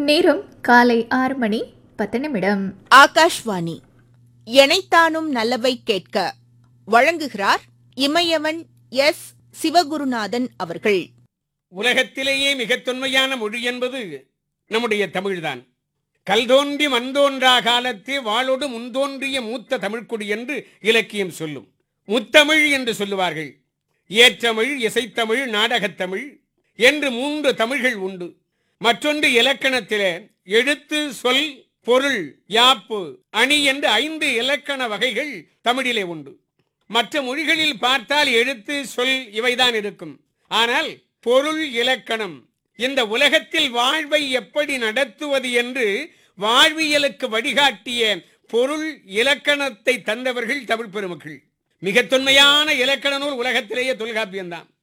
நேரம் காலை ஆறு மணி பத்து நிமிடம் ஆகாஷ்வாணி எனைத்தானும் நல்லவை கேட்க வழங்குகிறார் இமயவன் எஸ் சிவகுருநாதன் அவர்கள் உலகத்திலேயே மிகத் தொன்மையான மொழி என்பது நம்முடைய தமிழ்தான் கல்தோன்றி மண்தோன்றா காலத்தே வாளோடு முன்தோன்றிய மூத்த தமிழ்க்குடி என்று இலக்கியம் சொல்லும் முத்தமிழ் என்று சொல்லுவார்கள் ஏற்றமிழ் இசைத்தமிழ் நாடகத்தமிழ் என்று மூன்று தமிழ்கள் உண்டு மற்றொன்று இலக்கணத்திலே எழுத்து சொல் பொருள் யாப்பு அணி என்று ஐந்து இலக்கண வகைகள் தமிழிலே உண்டு மற்ற மொழிகளில் பார்த்தால் எழுத்து சொல் இவைதான் இருக்கும் ஆனால் பொருள் இலக்கணம் இந்த உலகத்தில் வாழ்வை எப்படி நடத்துவது என்று வாழ்வியலுக்கு வழிகாட்டிய பொருள் இலக்கணத்தை தந்தவர்கள் தமிழ் பெருமக்கள் மிக தொன்மையான இலக்கண நூல் உலகத்திலேயே தொல்காப்பியம்தான்